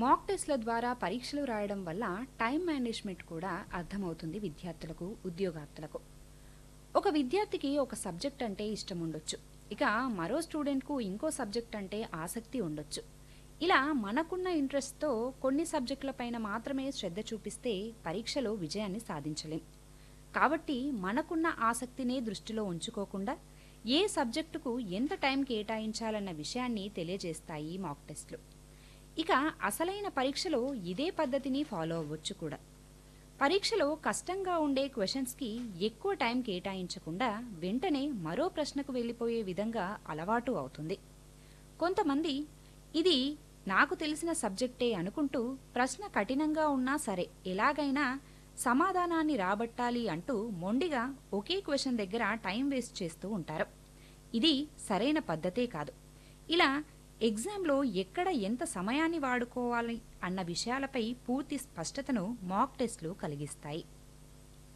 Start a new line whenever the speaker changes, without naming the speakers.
మాక్ టెస్ట్ల ద్వారా పరీక్షలు రాయడం వల్ల టైం మేనేజ్మెంట్ కూడా అర్థమవుతుంది విద్యార్థులకు ఉద్యోగార్థులకు ఒక విద్యార్థికి ఒక సబ్జెక్ట్ అంటే ఇష్టం ఉండొచ్చు ఇక మరో స్టూడెంట్కు ఇంకో సబ్జెక్ట్ అంటే ఆసక్తి ఉండొచ్చు ఇలా మనకున్న ఇంట్రెస్ట్తో కొన్ని సబ్జెక్టులపైన మాత్రమే శ్రద్ధ చూపిస్తే పరీక్షలో విజయాన్ని సాధించలేం కాబట్టి మనకున్న ఆసక్తినే దృష్టిలో ఉంచుకోకుండా ఏ సబ్జెక్టుకు ఎంత టైం కేటాయించాలన్న విషయాన్ని తెలియజేస్తాయి మాక్ టెస్ట్లు ఇక అసలైన పరీక్షలో ఇదే పద్ధతిని ఫాలో అవ్వచ్చు కూడా పరీక్షలో కష్టంగా ఉండే క్వశ్చన్స్కి ఎక్కువ టైం కేటాయించకుండా వెంటనే మరో ప్రశ్నకు వెళ్ళిపోయే విధంగా అలవాటు అవుతుంది కొంతమంది ఇది నాకు తెలిసిన సబ్జెక్టే అనుకుంటూ ప్రశ్న కఠినంగా ఉన్నా సరే ఎలాగైనా సమాధానాన్ని రాబట్టాలి అంటూ మొండిగా ఒకే క్వశ్చన్ దగ్గర టైం వేస్ట్ చేస్తూ ఉంటారు ఇది సరైన పద్ధతే కాదు ఇలా ఎగ్జామ్లో ఎక్కడ ఎంత సమయాన్ని వాడుకోవాలి అన్న విషయాలపై పూర్తి స్పష్టతను మాక్ టెస్ట్లు కలిగిస్తాయి